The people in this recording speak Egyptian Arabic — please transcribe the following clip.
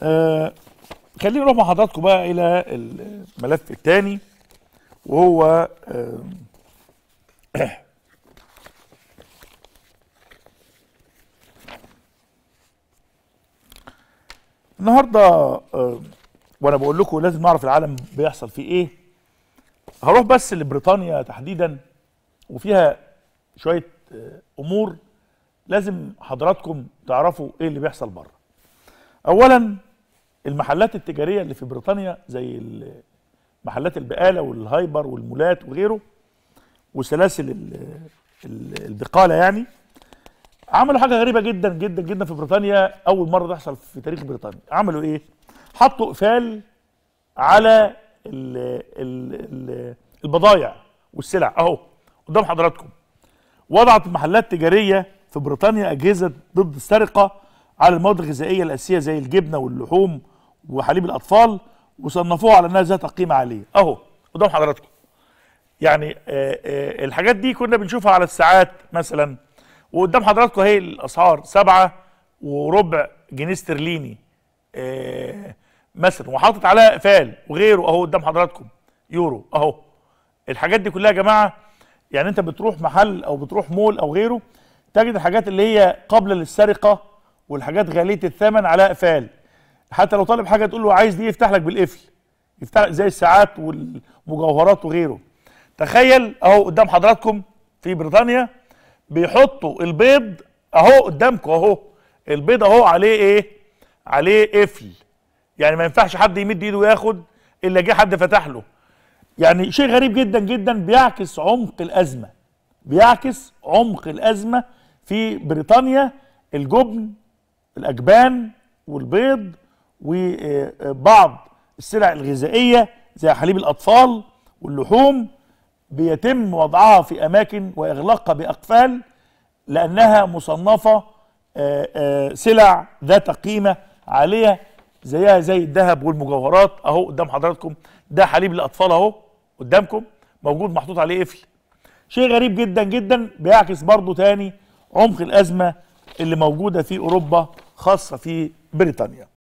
آه خليني نروح مع حضراتكم بقى الى الملف الثاني وهو آه النهارده آه وانا بقول لكم لازم نعرف العالم بيحصل فيه ايه هروح بس لبريطانيا تحديدا وفيها شويه آه امور لازم حضراتكم تعرفوا ايه اللي بيحصل بره اولا المحلات التجاريه اللي في بريطانيا زي محلات البقاله والهايبر والمولات وغيره وسلاسل ال- ال- البقاله يعني عملوا حاجه غريبه جدا جدا جدا في بريطانيا اول مره تحصل في تاريخ بريطانيا عملوا ايه حطوا قفال على ال ال ال البضايع والسلع اهو قدام حضراتكم وضعت محلات تجاريه في بريطانيا اجهزه ضد السرقه على المواد الغذائيه الاساسيه زي الجبنه واللحوم وحليب الاطفال وصنفوها على انها ذات قيمه عاليه اهو قدام حضراتكم يعني آه، آه، الحاجات دي كنا بنشوفها على الساعات مثلا وقدام حضراتكم اهي الاسعار سبعة وربع جنيه استرليني آه، مثلا وحاطط عليها قفال وغيره اهو قدام حضراتكم يورو اهو الحاجات دي كلها يا جماعه يعني انت بتروح محل او بتروح مول او غيره تجد الحاجات اللي هي قابله للسرقه والحاجات غاليه الثمن عليها قفال حتى لو طالب حاجه تقول له عايز دي يفتح لك بالقفل يفتح لك زي الساعات والمجوهرات وغيره تخيل اهو قدام حضراتكم في بريطانيا بيحطوا البيض اهو قدامكم اهو البيض اهو عليه ايه عليه قفل يعني ما ينفعش حد يمد ايده وياخد الا جه حد فتح له يعني شيء غريب جدا جدا بيعكس عمق الازمه بيعكس عمق الازمه في بريطانيا الجبن الاجبان والبيض وبعض السلع الغذائيه زي حليب الاطفال واللحوم بيتم وضعها في اماكن واغلاقها باقفال لانها مصنفه آه، آه، سلع ذات قيمه عاليه زيها زي الذهب والمجوهرات اهو قدام حضراتكم ده حليب الاطفال اهو قدامكم موجود محطوط عليه قفل شيء غريب جدا جدا بيعكس برضو تاني عمق الازمه اللي موجوده في اوروبا خاصه في بريطانيا